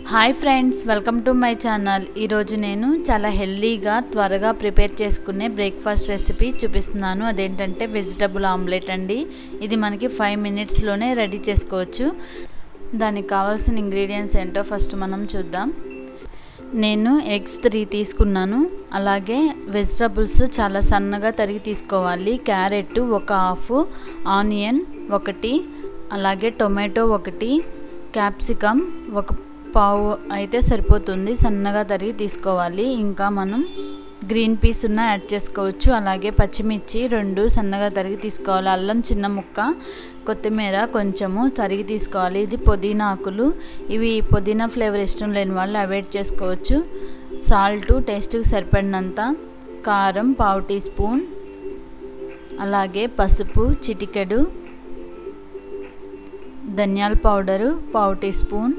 hi friends welcome to my channel ఈరోజు నేను చాలా హెల్దీగా త్వరగా ప్రిపేర్ చేసుకునే బ్రేక్ఫాస్ట్ రెసిపీ చూపిస్తున్నాను అదేంటంటే వెజిటబుల్ ఆమ్లెట్ అండి ఇది మనకి ఫైవ్ మినిట్స్లోనే రెడీ చేసుకోవచ్చు దానికి కావాల్సిన ఇంగ్రీడియంట్స్ ఏంటో ఫస్ట్ మనం చూద్దాం నేను ఎగ్స్ త్రీ తీసుకున్నాను అలాగే వెజిటబుల్స్ చాలా సన్నగా తరిగి తీసుకోవాలి క్యారెట్ ఒక హాఫ్ ఆనియన్ ఒకటి అలాగే టొమాటో ఒకటి క్యాప్సికమ్ ఒక పావు అయితే సరిపోతుంది సన్నగా తరిగి తీసుకోవాలి ఇంకా మనం గ్రీన్ పీస్ ఉన్న యాడ్ చేసుకోవచ్చు అలాగే పచ్చిమిర్చి రెండు సన్నగా తరిగి తీసుకోవాలి అల్లం చిన్న ముక్క కొత్తిమీర కొంచెము తరిగి తీసుకోవాలి ఇది పుదీనా ఆకులు ఇవి పుదీనా ఫ్లేవర్ ఇష్టం లేని వాళ్ళు అవాయిడ్ చేసుకోవచ్చు సాల్ట్ టేస్ట్కి సరిపడినంత కారం పావు టీ స్పూన్ అలాగే పసుపు చిటికెడు ధనియాల పౌడరు పావు teaspoon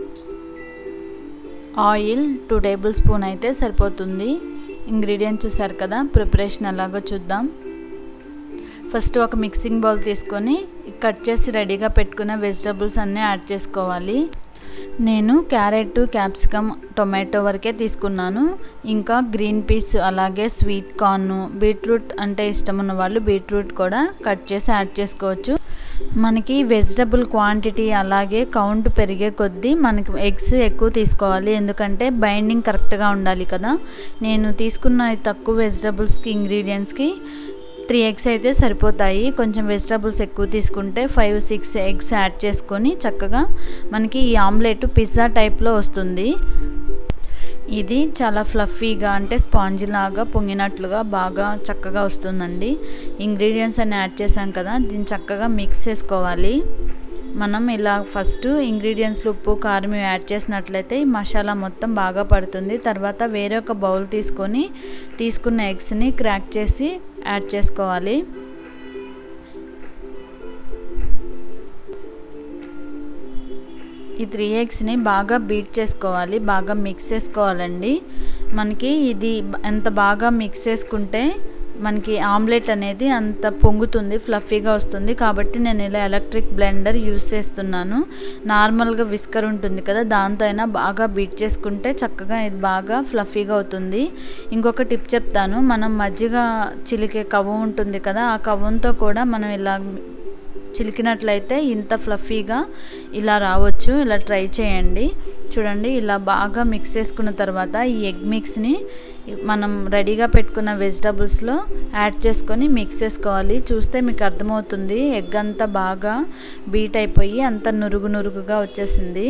oil two tablespoon అయితే సరిపోతుంది ఇంగ్రీడియంట్ చూసారు కదా ప్రిపరేషన్ ఎలాగో చూద్దాం ఫస్ట్ ఒక మిక్సింగ్ బౌల్ తీసుకొని కట్ చేసి రెడీగా పెట్టుకున్న వెజిటబుల్స్ అన్నీ యాడ్ చేసుకోవాలి నేను క్యారెట్ క్యాప్సికమ్ టొమాటో వరకే తీసుకున్నాను ఇంకా గ్రీన్ పీస్ అలాగే స్వీట్ కార్న్ బీట్రూట్ అంటే ఇష్టం ఉన్న వాళ్ళు బీట్రూట్ కూడా కట్ చేసి యాడ్ చేసుకోవచ్చు మనకి వెజిటబుల్ క్వాంటిటీ అలాగే కౌంట్ పెరిగే కొద్దీ మనకి ఎగ్స్ ఎక్కువ తీసుకోవాలి ఎందుకంటే బైండింగ్ కరెక్ట్గా ఉండాలి కదా నేను తీసుకున్న తక్కువ వెజిటబుల్స్కి ఇంగ్రీడియంట్స్కి త్రీ ఎగ్స్ అయితే సరిపోతాయి కొంచెం వెజిటబుల్స్ ఎక్కువ తీసుకుంటే ఫైవ్ సిక్స్ ఎగ్స్ యాడ్ చేసుకొని చక్కగా మనకి ఈ ఆమ్లెట్ పిజ్జా టైప్లో వస్తుంది ఇది చాలా ఫ్లఫీగా అంటే స్పాంజ్ లాగా పొంగినట్లుగా బాగా చక్కగా వస్తుందండి ఇంగ్రీడియంట్స్ అన్ని యాడ్ చేసాం కదా దీన్ని చక్కగా మిక్స్ చేసుకోవాలి మనం ఇలా ఫస్ట్ ఇంగ్రీడియంట్స్లో ఉప్పు కారం యాడ్ చేసినట్లయితే ఈ మసాలా మొత్తం బాగా పడుతుంది తర్వాత వేరే ఒక బౌల్ తీసుకొని తీసుకున్న ఎగ్స్ని క్రాక్ చేసి యాడ్ చేసుకోవాలి ఈ త్రీ ఎగ్స్ని బాగా బీట్ చేసుకోవాలి బాగా మిక్స్ చేసుకోవాలండి మనకి ఇది ఎంత బాగా మిక్స్ చేసుకుంటే మనకి ఆమ్లెట్ అనేది అంత పొంగుతుంది ఫ్లఫీగా వస్తుంది కాబట్టి నేను ఇలా ఎలక్ట్రిక్ బ్లెండర్ యూస్ చేస్తున్నాను నార్మల్గా విస్కర్ ఉంటుంది కదా దాంతో అయినా బాగా బీట్ చేసుకుంటే చక్కగా ఇది బాగా ఫ్లఫీగా అవుతుంది ఇంకొక టిప్ చెప్తాను మనం మజ్జిగ చిలికే కవ్వం ఉంటుంది కదా ఆ కవ్వంతో కూడా మనం ఇలా చిలికినట్లయితే ఇంత ఫ్లఫీగా ఇలా రావచ్చు ఇలా ట్రై చేయండి చూడండి ఇలా బాగా మిక్స్ చేసుకున్న తర్వాత ఈ ఎగ్ మిక్స్ని మనం రెడీగా పెట్టుకున్న వెజిటబుల్స్లో యాడ్ చేసుకొని మిక్స్ చేసుకోవాలి చూస్తే మీకు అర్థమవుతుంది ఎగ్ అంతా బాగా బీట్ అయిపోయి అంత నురుగు నురుగుగా వచ్చేసింది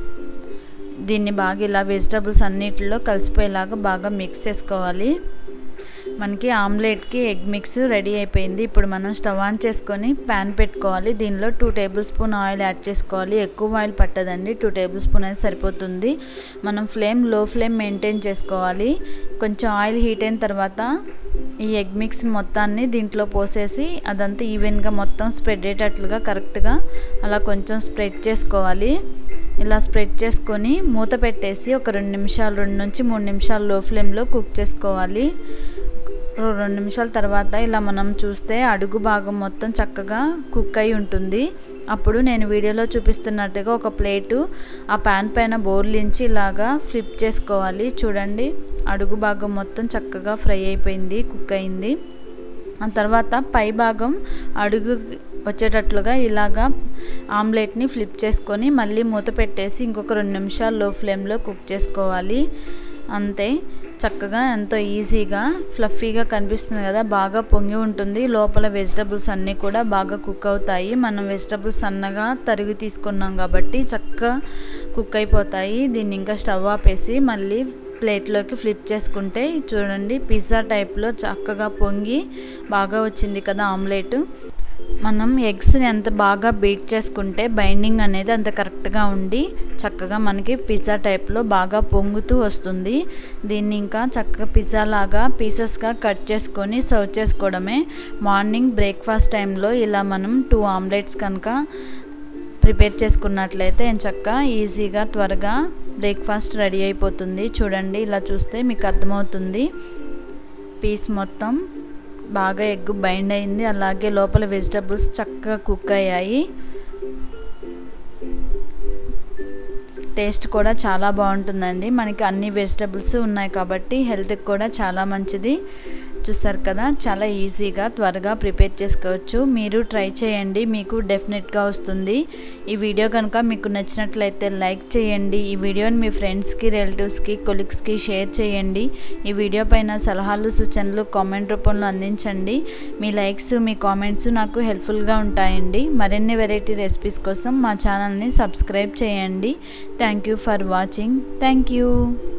దీన్ని బాగా ఇలా వెజిటబుల్స్ అన్నిటిలో కలిసిపోయేలాగా బాగా మిక్స్ చేసుకోవాలి మనకి ఆమ్లెట్కి ఎగ్ మిక్స్ రెడీ అయిపోయింది ఇప్పుడు మనం స్టవ్ ఆన్ చేసుకొని ప్యాన్ పెట్టుకోవాలి దీనిలో two tablespoon oil add చేసుకోవాలి ఎక్కువ ఆయిల్ పట్టదండి టూ టేబుల్ స్పూన్ అయితే సరిపోతుంది మనం ఫ్లేమ్ లో ఫ్లేమ్ మెయింటైన్ చేసుకోవాలి కొంచెం ఆయిల్ హీట్ అయిన తర్వాత ఈ ఎగ్ మిక్స్ మొత్తాన్ని దీంట్లో పోసేసి అదంతా ఈవెన్గా మొత్తం స్ప్రెడ్ అయ్యేటట్లుగా కరెక్ట్గా అలా కొంచెం స్ప్రెడ్ చేసుకోవాలి ఇలా స్ప్రెడ్ చేసుకొని మూత పెట్టేసి ఒక రెండు నిమిషాలు రెండు నుంచి మూడు నిమిషాలు లో ఫ్లేమ్లో కుక్ చేసుకోవాలి రెండు నిమిషాల తర్వాత ఇలా మనం చూస్తే అడుగు భాగం మొత్తం చక్కగా కుక్ అయి ఉంటుంది అప్పుడు నేను వీడియోలో చూపిస్తున్నట్టుగా ఒక ప్లేటు ఆ ప్యాన్ పైన బోర్లించి ఇలాగా ఫ్లిప్ చేసుకోవాలి చూడండి అడుగు భాగం మొత్తం చక్కగా ఫ్రై అయిపోయింది కుక్ అయింది ఆ తర్వాత పై భాగం అడుగు వచ్చేటట్లుగా ఇలాగా ఆమ్లెట్ని ఫ్లిప్ చేసుకొని మళ్ళీ మూత పెట్టేసి ఇంకొక రెండు నిమిషాలు లో ఫ్లేమ్లో కుక్ చేసుకోవాలి అంతే చక్కగా ఎంతో ఈజీగా ఫ్లఫీగా కనిపిస్తుంది కదా బాగా పొంగి ఉంటుంది లోపల వెజిటబుల్స్ అన్నీ కూడా బాగా కుక్ అవుతాయి మనం వెజిటబుల్స్ సన్నగా తరిగి తీసుకున్నాం కాబట్టి చక్కగా కుక్ అయిపోతాయి దీన్ని ఇంకా స్టవ్ ఆపేసి మళ్ళీ ప్లేట్లోకి ఫ్లిప్ చేసుకుంటే చూడండి పిజ్జా టైప్లో చక్కగా పొంగి బాగా వచ్చింది కదా ఆమ్లెట్ మనం ఎగ్స్ని ఎంత బాగా బీట్ చేసుకుంటే బైండింగ్ అనేది అంత కరెక్ట్గా ఉండి చక్కగా మనకి పిజ్జా టైప్లో బాగా పొంగుతూ వస్తుంది దీన్ని ఇంకా చక్కగా పిజ్జా లాగా పీసెస్గా కట్ చేసుకొని సర్వ్ చేసుకోవడమే మార్నింగ్ బ్రేక్ఫాస్ట్ టైంలో ఇలా మనం టూ ఆమ్లెట్స్ కనుక ప్రిపేర్ చేసుకున్నట్లయితే చక్కగా ఈజీగా త్వరగా బ్రేక్ఫాస్ట్ రెడీ అయిపోతుంది చూడండి ఇలా చూస్తే మీకు అర్థమవుతుంది పీస్ మొత్తం బాగా ఎగ్ బైండ్ అయింది అలాగే లోపల వెజిటబుల్స్ చక్కగా కుక్ అయ్యాయి టేస్ట్ కూడా చాలా బాగుంటుందండి మనకి అన్ని వెజిటబుల్స్ ఉన్నాయి కాబట్టి హెల్త్కి కూడా చాలా మంచిది చూసారు కదా చాలా ఈజీగా త్వరగా ప్రిపేర్ చేసుకోవచ్చు మీరు ట్రై చేయండి మీకు డెఫినెట్గా వస్తుంది ఈ వీడియో కనుక మీకు నచ్చినట్లయితే లైక్ చేయండి ఈ వీడియోని మీ ఫ్రెండ్స్కి రిలేటివ్స్కి కొలీగ్స్కి షేర్ చేయండి ఈ వీడియో పైన సలహాలు సూచనలు కామెంట్ రూపంలో అందించండి మీ లైక్స్ మీ కామెంట్స్ నాకు హెల్ప్ఫుల్గా ఉంటాయండి మరిన్ని వెరైటీ రెసిపీస్ కోసం మా ఛానల్ని సబ్స్క్రైబ్ చేయండి thank you for watching thank you